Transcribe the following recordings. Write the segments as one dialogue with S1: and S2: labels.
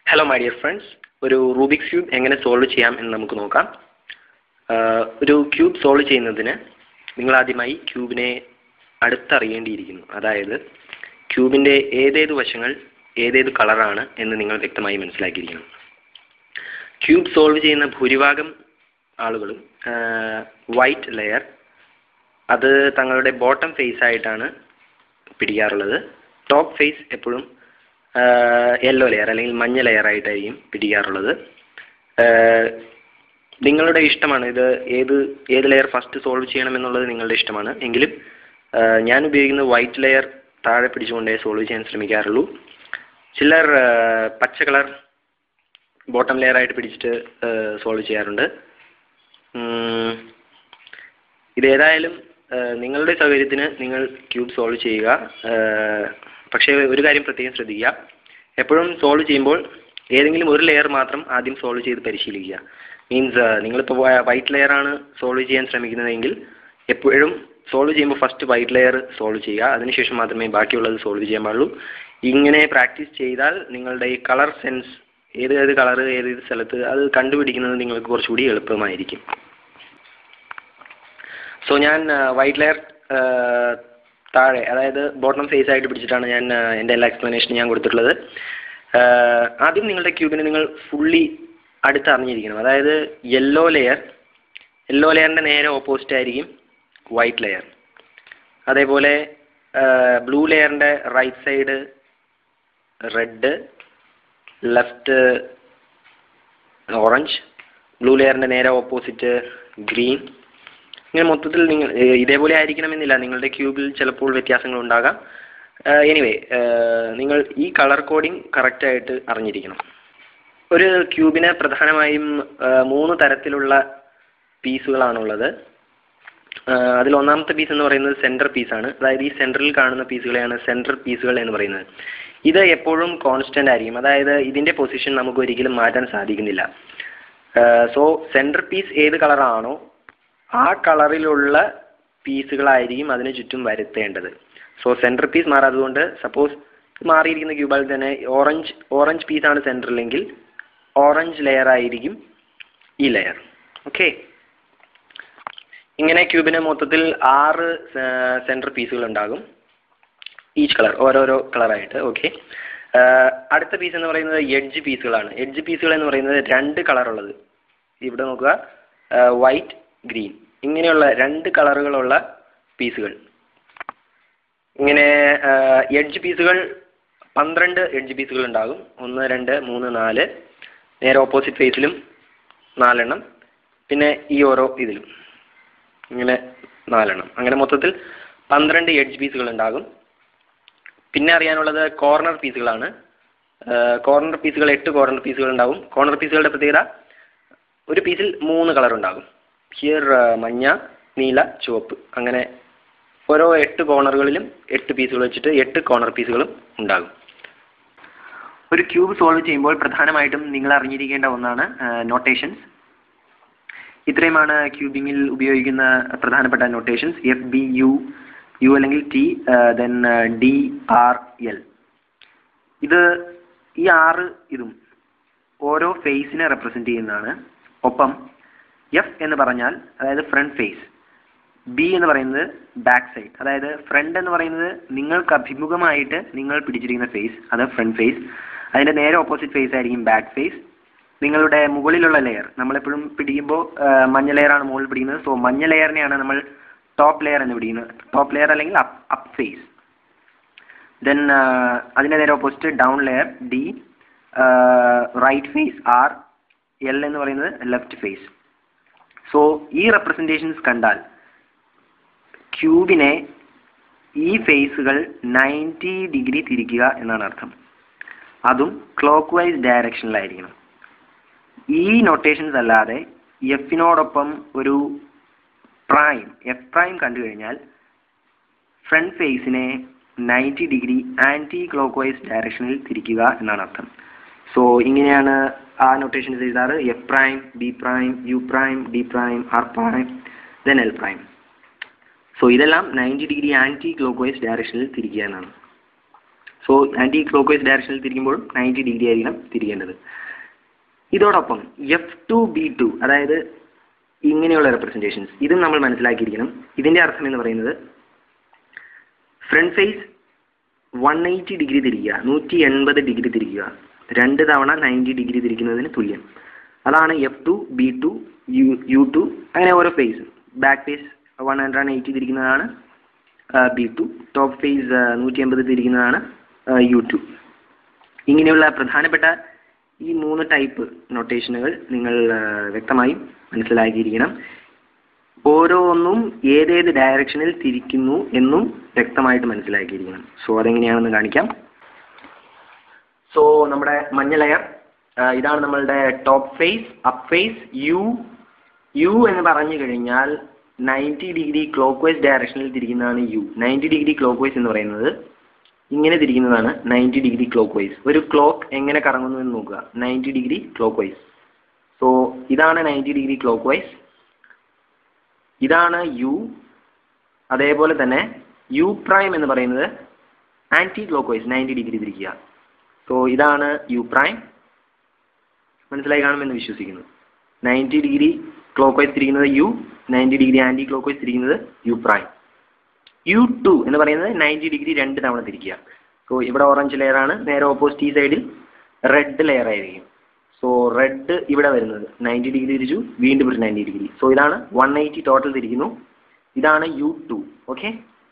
S1: hello my dear friends ഒരു Rubik's cube എങ്ങനെ solve ചെയ്യാം എന്ന് നമുക്ക് നോക്കാം ആഹ് ഒരു ക്യൂബ് സോൾവ് ചെയ്യുന്നതിന് നിങ്ങൾ ആദ്യമായി ക്യൂബിനെ അടുത്തറിയേണ്ടിയിരിക്കുന്നു അതായത് ക്യൂബിൻ്റെ ഏതേത് വശങ്ങൾ ഏതേത് കളറാണ് എന്ന് നിങ്ങൾ വ്യക്തമായി മനസ്സിലാക്കിയിരിക്കണം ക്യൂബ് സോൾവ് ചെയ്യുന്ന ഭൂരിഭാഗം ആളുകളും വൈറ്റ് ലെയർ അത് തങ്ങളുടെ ബോട്ടം ഫേസ് ആയിട്ടാണ് പിടിക്കാറുള്ളത് ടോപ്പ് ഫേസ് എപ്പോഴും യെല്ലോ ലെയർ അല്ലെങ്കിൽ മഞ്ഞ ലെയർ ആയിട്ടായിരിക്കും പിടിക്കാറുള്ളത് ആഹ് നിങ്ങളുടെ ഇഷ്ടമാണ് ഇത് ഏത് ഏത് ലെയർ ഫസ്റ്റ് സോൾവ് ചെയ്യണം എന്നുള്ളത് നിങ്ങളുടെ ഇഷ്ടമാണ് എങ്കിലും ആഹ് ഞാൻ ഉപയോഗിക്കുന്ന വൈറ്റ് ലെയർ താഴെ പിടിച്ചുകൊണ്ടേ സോൾവ് ചെയ്യാൻ ശ്രമിക്കാറുള്ളൂ ചിലർ ആഹ് പച്ച കളർ ബോട്ടം ലെയർ ആയിട്ട് പിടിച്ചിട്ട് സോൾവ് ചെയ്യാറുണ്ട് ഉം, ഇതേതായാലും ആഹ് നിങ്ങളുടെ സൗകര്യത്തിന് നിങ്ങൾ ക്യൂബ് സോൾവ് ചെയ്യുക ആഹ് പക്ഷേ ഒരു കാര്യം പ്രത്യേകം ശ്രദ്ധിക്കുക എപ്പോഴും സോൾവ് ചെയ്യുമ്പോൾ ഏതെങ്കിലും ഒരു ലെയർ മാത്രം ആദ്യം സോൾവ് ചെയ്ത് പരിശീലിക്കുക മീൻസ് നിങ്ങളിപ്പോൾ വൈറ്റ് ലെയർ ആണ് സോൾവ് ചെയ്യാൻ ശ്രമിക്കുന്നതെങ്കിൽ എപ്പോഴും സോൾവ് ചെയ്യുമ്പോൾ ഫസ്റ്റ് വൈറ്റ് ലെയർ സോൾവ് ചെയ്യുക അതിനുശേഷം മാത്രമേ ബാക്കിയുള്ളത് സോൾവ് ചെയ്യാൻ പാടുള്ളൂ ഇങ്ങനെ പ്രാക്ടീസ് ചെയ്താൽ നിങ്ങളുടെ ഈ കളർ സെൻസ് ഏത് ഏത് കളർ ഏത് ഏത് സ്ഥലത്ത് അത് കണ്ടുപിടിക്കുന്നത് നിങ്ങൾക്ക് കുറച്ചുകൂടി എളുപ്പമായിരിക്കും സോ ഞാൻ വൈറ്റ് ലെയർ താഴെ അതായത് ബോട്ടം ഫേസ് ആയിട്ട് പിടിച്ചിട്ടാണ് ഞാൻ ആഹ് എൻ്റെ എല്ലാ എക്സ്പ്ലനേഷനും ഞാൻ കൊടുത്തിട്ടുള്ളത് ആഹ് ആദ്യം നിങ്ങളുടെ ക്യൂബിനെ നിങ്ങൾ ഫുള്ളി അടുത്ത് അറിഞ്ഞിരിക്കണം അതായത് യെല്ലോ ലെയർ യെല്ലോ ലെയറിൻ്റെ നേരെ ഓപ്പോസിറ്റ് ആയിരിക്കും വൈറ്റ് ലെയർ അതേപോലെ ബ്ലൂ ലെയറിൻ്റെ right side red left orange blue ലെയറിൻ്റെ നേരെ ഓപ്പോസിറ്റ് ഗ്രീൻ ഇങ്ങനെ മൊത്തത്തിൽ നിങ്ങൾ ഏഹ് ഇതേപോലെ ആയിരിക്കണമെന്നില്ല നിങ്ങളുടെ ക്യൂബിൽ ചിലപ്പോൾ വ്യത്യാസങ്ങൾ ഉണ്ടാകാം എനിവേ നിങ്ങൾ ഈ കളർ കോഡിംഗ് കറക്റ്റായിട്ട് അറിഞ്ഞിരിക്കണം ഒരു ക്യൂബിന് പ്രധാനമായും ഏഹ് മൂന്ന് തരത്തിലുള്ള പീസുകളാണുള്ളത് ഏഹ് അതിൽ ഒന്നാമത്തെ പീസ് എന്ന് പറയുന്നത് സെൻറ്റർ പീസാണ് അതായത് ഈ സെൻറ്ററിൽ കാണുന്ന പീസുകളെയാണ് സെൻറ്റർ പീസുകൾ എന്ന് പറയുന്നത് ഇത് എപ്പോഴും കോൺസ്റ്റൻ്റ് ആയിരിക്കും അതായത് ഇതിൻ്റെ പൊസിഷൻ നമുക്ക് ഒരിക്കലും മാറ്റാൻ സാധിക്കുന്നില്ല സോ സെൻറ്റർ പീസ് ഏത് കളറാണോ ആ കളറിലുള്ള പീസുകളായിരിക്കും അതിന് ചുറ്റും വരുത്തേണ്ടത് സോ സെൻറ്റർ പീസ് മാറാത്തതുകൊണ്ട് സപ്പോസ് മാറിയിരിക്കുന്ന ക്യൂബിൽ തന്നെ ഓറഞ്ച് ഓറഞ്ച് പീസാണ് സെൻറ്ററിലെങ്കിൽ ഓറഞ്ച് ലെയർ ആയിരിക്കും ഈ ലെയർ ഓക്കെ ഇങ്ങനെ ക്യൂബിന് മൊത്തത്തിൽ ആറ് സെൻറ്റർ പീസുകൾ ഉണ്ടാകും ഈച്ച് കളർ ഓരോരോ കളറായിട്ട് ഓക്കെ അടുത്ത പീസ് എന്ന് പറയുന്നത് എഡ്ജ് പീസുകളാണ് എഡ്ജ് പീസുകൾ എന്ന് പറയുന്നത് രണ്ട് കളറുള്ളത് ഇവിടെ നോക്കുക വൈറ്റ് ഗ്രീൻ ഇങ്ങനെയുള്ള രണ്ട് കളറുകളുള്ള പീസുകൾ ഇങ്ങനെ എഡ്ജ് പീസുകൾ പന്ത്രണ്ട് എഡ്ജ് പീസുകൾ ഉണ്ടാകും ഒന്ന് രണ്ട് മൂന്ന് നാല് നേരെ ഓപ്പോസിറ്റ് ഫേസിലും നാലെണ്ണം പിന്നെ ഈ ഓരോ ഇതിലും ഇങ്ങനെ നാലെണ്ണം അങ്ങനെ മൊത്തത്തിൽ പന്ത്രണ്ട് എഡ്ജ് പീസുകൾ ഉണ്ടാകും പിന്നെ അറിയാനുള്ളത് കോർണർ പീസുകളാണ് കോർണർ പീസുകൾ എട്ട് കോർണർ പീസുകൾ ഉണ്ടാകും കോർണർ പീസുകളുടെ പ്രത്യേകത ഒരു പീസിൽ മൂന്ന് കളർ ഉണ്ടാകും ഹിയർ മഞ്ഞ നീല ചുവപ്പ് അങ്ങനെ ഓരോ എട്ട് കോർണറുകളിലും എട്ട് പീസുകൾ വെച്ചിട്ട് എട്ട് കോർണർ പീസുകളും ഉണ്ടാകും ഒരു ക്യൂബ് സോൾവ് ചെയ്യുമ്പോൾ പ്രധാനമായിട്ടും നിങ്ങൾ അറിഞ്ഞിരിക്കേണ്ട ഒന്നാണ് നൊട്ടേഷൻസ് ഇത്രയുമാണ് ക്യൂബിങ്ങിൽ ഉപയോഗിക്കുന്ന പ്രധാനപ്പെട്ട notations F B U U അല്ലെങ്കിൽ T then D R L ഇത് ഈ ആറ് ഇതും ഓരോ ഫേസിനെ റെപ്രസെൻ്റ് ചെയ്യുന്നതാണ് ഒപ്പം എഫ് എന്ന് പറഞ്ഞാൽ അതായത് ഫ്രണ്ട് ഫേസ് ബി എന്ന് പറയുന്നത് ബാക്ക് സൈഡ് അതായത് ഫ്രണ്ട് എന്ന് പറയുന്നത് നിങ്ങൾക്ക് അഭിമുഖമായിട്ട് നിങ്ങൾ പിടിച്ചിരിക്കുന്ന ഫേസ് അത് ഫ്രണ്ട് ഫേസ് അതിൻ്റെ നേരെ ഓപ്പോസിറ്റ് ഫേസ് ആയിരിക്കും ബാക്ക് ഫേസ് നിങ്ങളുടെ മുകളിലുള്ള ലെയർ നമ്മളെപ്പോഴും പിടിക്കുമ്പോൾ മഞ്ഞ ലെയറാണ് മുകളിൽ പിടിക്കുന്നത് സോ മഞ്ഞ ലെയറിനെയാണ് നമ്മൾ ടോപ്പ് ലെയർ എന്ന് പിടിക്കുന്നത് ടോപ്പ് ലെയർ അല്ലെങ്കിൽ അപ്പ് അപ്പ് ഫേസ് ദെൻ അതിൻ്റെ നേരെ opposite down layer D right face R L എന്ന് പറയുന്നത് ലെഫ്റ്റ് ഫേസ് സോ ഈ റെപ്രസെൻറ്റേഷൻസ് കണ്ടാൽ ക്യൂബിനെ ഈ ഫേസുകൾ നയൻറ്റി ഡിഗ്രി തിരിക്കുക എന്നാണ് അർത്ഥം അതും ക്ലോക്ക് വൈസ് ഡയറക്ഷനിലായിരിക്കണം ഈ നൊട്ടേഷൻസ് അല്ലാതെ എഫിനോടൊപ്പം ഒരു പ്രൈം എഫ് പ്രൈം കണ്ടു കഴിഞ്ഞാൽ ഫ്രണ്ട് ഫേസിനെ ninety degree clock vice ഡയറക്ഷനിൽ തിരിക്കുക എന്നാണ് അർത്ഥം സോ ഇങ്ങനെയാണ് ആ നൊട്ടേഷൻസ് എഴുതാറ് F prime B prime U prime D prime R prime then L prime so ഇതെല്ലാം ninety degree clock vice ഡയറക്ഷനിൽ തിരിക്കുക എന്നാണ് സോ ആൻറ്റി ക്ലോക്ക് വൈസ് ഡയറക്ഷനിൽ തിരിക്കുമ്പോഴും നയൻറ്റി ഡിഗ്രി ആയിരിക്കണം തിരിക്കേണ്ടത് ഇതോടൊപ്പം എഫ് ടു ബി ടു അതായത് ഇങ്ങനെയുള്ള റെപ്രസെൻറ്റേഷൻസ് ഇതും നമ്മൾ മനസ്സിലാക്കിയിരിക്കണം ഇതിൻ്റെ അർത്ഥം എന്ന് പറയുന്നത് front face one eighty degree തിരിക്കുക നൂറ്റി എൺപത് ഡിഗ്രി തിരിക്കുക രണ്ട് തവണ നയൻറ്റി ഡിഗ്രി തിരിക്കുന്നതിന് തുല്യം അതാണ് F two B two U U two അങ്ങനെ ഓരോ face back face one hundred and eighty തിരിക്കുന്നതാണ് ബി ടു ടോപ്പ് ഫേസ് നൂറ്റി എൺപത് തിരിക്കുന്നതാണ് യു ടു ഇങ്ങനെയുള്ള പ്രധാനപ്പെട്ട ഈ മൂന്ന് ടൈപ്പ് നൊട്ടേഷനുകൾ നിങ്ങൾ ആ, വ്യക്തമായും മനസ്സിലാക്കിയിരിക്കണം ഓരോന്നും ഏതേത് ഡയറക്ഷനിൽ തിരിക്കുന്നു എന്നും വ്യക്തമായിട്ട് മനസ്സിലാക്കിയിരിക്കണം സോ അതെങ്ങനെയാണെന്ന് കാണിക്കാം സോ നമ്മുടെ മഞ്ഞ ലെയർ ഇതാണ് നമ്മളുടെ top face up face U U എന്ന് പറഞ്ഞു കഴിഞ്ഞാൽ നയൻറ്റി ഡിഗ്രി ക്ലോക്ക് വൈസ് ഡയറക്ഷനിൽ തിരിക്കുന്നതാണ് U ninety degree clockwise എന്ന് പറയുന്നത് ഇങ്ങനെ തിരിക്കുന്നതാണ് നയൻറ്റി ഡിഗ്രി ക്ലോക്ക് വൈസ് ഒരു ക്ലോക്ക് എങ്ങനെ കറങ്ങുന്നു എന്ന് നോക്കുക ninety degree clockwise so ഇതാണ് നയൻറ്റി ഡിഗ്രി ക്ലോക്ക് വൈസ് ഇതാണ് യു അതേപോലെ തന്നെ യു പ്രൈം എന്ന് പറയുന്നത് clock vice ninety degree തിരിക്കുക സോ ഇതാണ് യു പ്രൈം മനസ്സിലായി കാണുമെന്ന് വിശ്വസിക്കുന്നു നയൻറ്റി ഡിഗ്രി ക്ലോക്ക് വൈസ് തിരിക്കുന്നത് U ninety degree clock vice തിരിക്കുന്നത് യു പ്രൈം യു ടു എന്ന് പറയുന്നത് നയൻറ്റി ഡിഗ്രി രണ്ട് തവണ തിരിക്കുക സോ ഇവിടെ ഓറഞ്ച് ലെയർ ആണ് നേരെ ഓപ്പോസിറ്റ് ഈ സൈഡിൽ റെഡ് ലെയർ ആയിരിക്കും സോ റെഡ് ഇവിടെ വരുന്നത് നയൻറ്റി ഡിഗ്രി തിരിച്ചു വീണ്ടും ഒരു നയൻറ്റി ഡിഗ്രി സോ ഇതാണ് വൺ എയ്റ്റി ടോട്ടൽ തിരിക്കുന്നു ഇതാണ് U two okay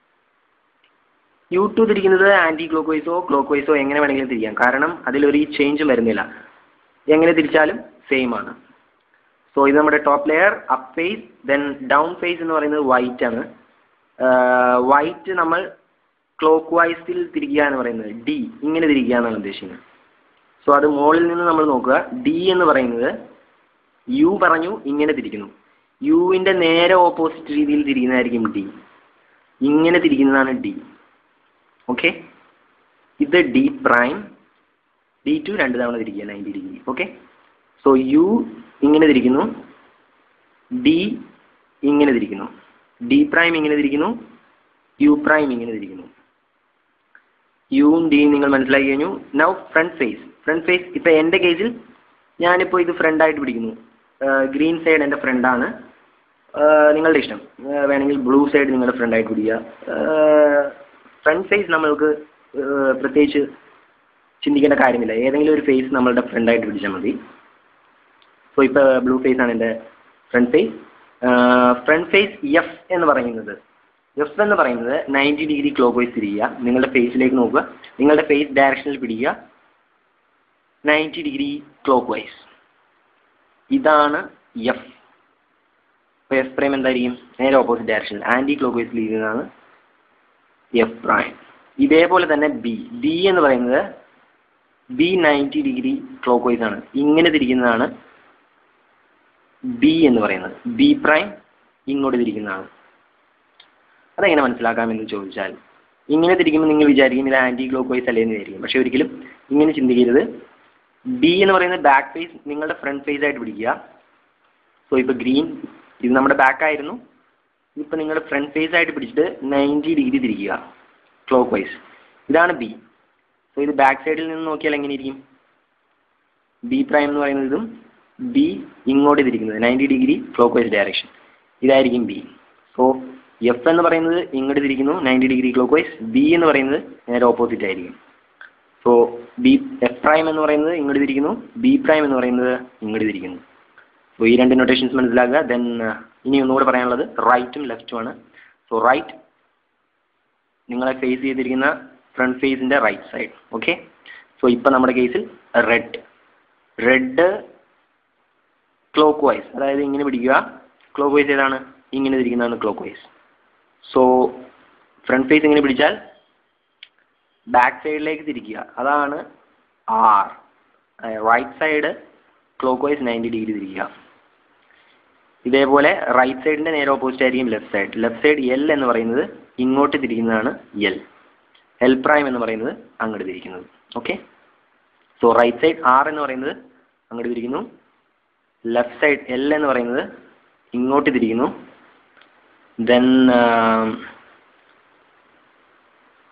S1: U two തിരിക്കുന്നത് ആൻറ്റി ക്ലോക്ക് വൈസോ ക്ലോക്ക് വൈസോ എങ്ങനെ വേണമെങ്കിലും തിരിക്കാം കാരണം അതിലൊരു ചേഞ്ചും വരുന്നില്ല എങ്ങനെ തിരിച്ചാലും സെയിം ആണ് സോ ഇത് നമ്മുടെ top layer up face then down face എന്ന് പറയുന്നത് വൈറ്റ് ആണ് വൈറ്റ് നമ്മൾ ക്ലോക്ക് വൈസിൽ തിരിക്കുക എന്ന് പറയുന്നത് ഡി ഇങ്ങനെ തിരിക്കുക എന്നാണ് ഉദ്ദേശിക്കുന്നത് സോ അത് മുകളിൽ നിന്ന് നമ്മൾ നോക്കുക ഡി എന്ന് പറയുന്നത് യു പറഞ്ഞു ഇങ്ങനെ തിരിക്കുന്നു യുവിൻ്റെ നേരെ ഓപ്പോസിറ്റ് രീതിയിൽ തിരിക്കുന്നതായിരിക്കും ഡി ഇങ്ങനെ തിരിക്കുന്നതാണ് ഡി ഓക്കെ ഇത് ഡി പ്രൈം ഡി ടു രണ്ട് തവണ തിരിക്കുക ninety degree okay so U ഇങ്ങനെ തിരിക്കുന്നു ഡി ഇങ്ങനെ തിരിക്കുന്നു ഡി പ്രൈം ഇങ്ങനെ തിരിക്കുന്നു യു പ്രൈം ഇങ്ങനെ തിരിക്കുന്നു യുവും ഡിയും നിങ്ങൾ മനസ്സിലാക്കി കഴിഞ്ഞു now front face front face ഇപ്പം എൻ്റെ കേസിൽ ഞാനിപ്പോൾ ഇത് ഫ്രണ്ടായിട്ട് പിടിക്കുന്നു ഗ്രീൻ സൈഡ് എൻ്റെ ഫ്രണ്ടാണ് നിങ്ങളുടെ ഇഷ്ടം ആ, വേണമെങ്കിൽ ബ്ലൂ സൈഡ് നിങ്ങളുടെ ഫ്രണ്ടായിട്ട് പിടിക്കുക ഫ്രണ്ട് ഫേസ് നമ്മൾക്ക് ആ, പ്രത്യേകിച്ച് ചിന്തിക്കേണ്ട കാര്യമില്ല ഏതെങ്കിലും ഒരു ഫേസ് നമ്മളുടെ ഫ്രണ്ടായിട്ട് പിടിച്ചാൽ മതി സോ ഇപ്പോൾ ബ്ലൂ ഫേസ് ആണ് എൻ്റെ front face front face F എന്ന് പറയുന്നത് എഫ് എന്ന് പറയുന്നത് നയൻറ്റി ഡിഗ്രി ക്ലോക്ക് വൈസ് തിരിയുക നിങ്ങളുടെ ഫേസിലേക്ക് നോക്കുക നിങ്ങളുടെ ഫേസ് ഡയറക്ഷനിൽ പിടിക്കുക നയൻറ്റി ഡിഗ്രി ക്ലോക്ക് വൈസ് ഇതാണ് എഫ് അപ്പോൾ എഫ് പ്രൈം എന്തായിരിക്കും നേരെ ഓപ്പോസിറ്റ് ഡയറക്ഷനിൽ ആൻറ്റി ക്ലോക്ക് വൈസിൽ ഇരിക്കുന്നതാണ് എഫ് പ്രൈം ഇതേപോലെ തന്നെ ബി ബി എന്ന് പറയുന്നത് B ninety degree clockwise ആണ് ഇങ്ങനെ തിരിക്കുന്നതാണ് ബി എന്ന് പറയുന്നത് ബി പ്രൈം ഇങ്ങോട്ട് തിരിക്കുന്നതാണ് അതെങ്ങനെ മനസ്സിലാക്കാമെന്ന് ചോദിച്ചാൽ ഇങ്ങനെ തിരിക്കുമ്പോൾ നിങ്ങൾ വിചാരിക്കും ഇത് ആൻറ്റി ക്ലോക്ക് വൈസ് അല്ലേ എന്ന് വിചാരിക്കും പക്ഷേ ഒരിക്കലും ഇങ്ങനെ ചിന്തിക്കരുത് ബി എന്ന് പറയുന്നത് ബാക്ക് ഫേസ് നിങ്ങളുടെ ഫ്രണ്ട് ഫേസ് ആയിട്ട് പിടിക്കുക സോ ഇപ്പോൾ ഗ്രീൻ ഇത് നമ്മുടെ ബാക്ക് ആയിരുന്നു ഇപ്പോൾ നിങ്ങളുടെ ഫ്രണ്ട് ഫേസ് ആയിട്ട് പിടിച്ചിട്ട് നയൻറ്റി ഡിഗ്രി തിരിക്കുക ക്ലോക്ക് വൈസ് ഇതാണ് ബി സോ ഇത് ബാക്ക് സൈഡിൽ നിന്ന് നോക്കിയാൽ എങ്ങനെ ഇരിക്കും ബി പ്രൈം എന്ന് പറയുന്നത് ഇതും ബി ഇങ്ങോട്ട് തിരിക്കുന്നത് ninety degree clockwise direction ഇതായിരിക്കും ബി സോ എഫ് എന്ന് പറയുന്നത് ഇങ്ങോട്ട് തിരിക്കുന്നു ninety degree clockwise B എന്ന് പറയുന്നത് നേരെ ഓപ്പോസിറ്റ് ആയിരിക്കും സോ ബി എഫ് പ്രൈം എന്ന് പറയുന്നത് ഇങ്ങോട്ട് തിരിക്കുന്നു ബി പ്രൈം എന്ന് പറയുന്നത് ഇങ്ങോട്ട് തിരിക്കുന്നു സോ ഈ രണ്ട് നൊട്ടേഷൻസ് മനസ്സിലാക്കുക ദെൻ ഇനി ഒന്നുകൂടെ പറയാനുള്ളത് റൈറ്റും ലെഫ്റ്റുമാണ് സോ റൈറ്റ് നിങ്ങളെ ഫേസ് ചെയ്തിരിക്കുന്ന ഫ്രണ്ട് ഫേസിൻ്റെ റൈറ്റ് സൈഡ് ഓക്കെ സോ ഇപ്പം നമ്മുടെ കേസിൽ റെഡ് റെഡ് ക്ലോക്ക് വൈസ് അതായത് ഇങ്ങനെ പിടിക്കുക ക്ലോക്ക് വൈസ് ഏതാണ് ഇങ്ങനെ തിരിക്കുന്നതാണ് clockwise so front face ഇങ്ങനെ പിടിച്ചാൽ ബാക്ക് സൈഡിലേക്ക് തിരിക്കുക അതാണ് R right side clock vice ninety degree തിരിക്കുക ഇതേപോലെ റൈറ്റ് സൈഡിൻ്റെ നേരെ ഓപ്പോസിറ്റ് ആയിരിക്കും left side left side L എന്ന് പറയുന്നത് ഇങ്ങോട്ട് തിരിക്കുന്നതാണ് എൽ എൽ പ്രൈം എന്ന് പറയുന്നത് അങ്ങോട്ട് തിരിക്കുന്നത് okay so right side R എന്ന് പറയുന്നത് അങ്ങോട്ട് തിരിക്കുന്നു ലെഫ്റ്റ് സൈഡ് എൽ എന്ന് പറയുന്നത് ഇങ്ങോട്ട് തിരിക്കുന്നു ദെൻ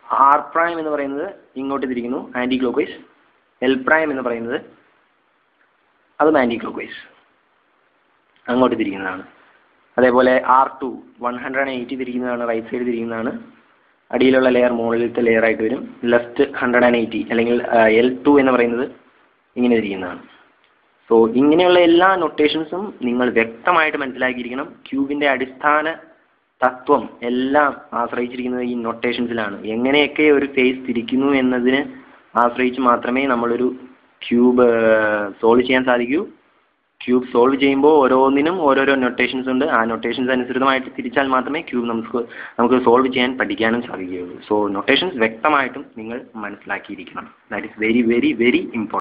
S1: ആർ പ്രൈം എന്ന് പറയുന്നത് ഇങ്ങോട്ട് തിരിക്കുന്നു anticlockwise L prime എന്ന് പറയുന്നത് അതും ആൻറ്റി ക്ലോക്ക് വൈസ് അങ്ങോട്ട് തിരിക്കുന്നതാണ് അതേപോലെ R two one hundred and eighty തിരിക്കുന്നതാണ് റൈറ്റ് സൈഡ് തിരിക്കുന്നതാണ് അടിയിലുള്ള ലെയർ മുകളിലത്തെ ലെയർ ആയിട്ട് വരും ലെഫ്റ്റ് ഹൺഡ്രഡ് ആൻഡ് എയ്റ്റി അല്ലെങ്കിൽ എൽ ടു എന്ന് പറയുന്നത് ഇങ്ങനെ തിരിക്കുന്നതാണ് സോ ഇങ്ങനെയുള്ള എല്ലാ നൊട്ടേഷൻസും നിങ്ങൾ വ്യക്തമായിട്ട് മനസ്സിലാക്കിയിരിക്കണം ക്യൂബിൻ്റെ അടിസ്ഥാന തത്വം എല്ലാം ആശ്രയിച്ചിരിക്കുന്നത് ഈ നൊട്ടേഷൻസിലാണ് എങ്ങനെയൊക്കെ ഒരു ഫേസ് തിരിക്കുന്നു എന്നതിന് ആശ്രയിച്ച് മാത്രമേ നമ്മളൊരു ക്യൂബ് സോൾവ് ചെയ്യാൻ സാധിക്കൂ ക്യൂബ് സോൾവ് ചെയ്യുമ്പോൾ ഓരോന്നിനും ഓരോരോ നൊട്ടേഷൻസ് ഉണ്ട് ആ നൊട്ടേഷൻസ് അനുസൃതമായിട്ട് തിരിച്ചാൽ മാത്രമേ ക്യൂബ് നമുക്ക് നമുക്ക് സോൾവ് ചെയ്യാൻ പഠിക്കാനും സാധിക്കുകയുള്ളൂ സോ നൊട്ടേഷൻസ് വ്യക്തമായിട്ടും നിങ്ങൾ മനസ്സിലാക്കിയിരിക്കണം that is very very very important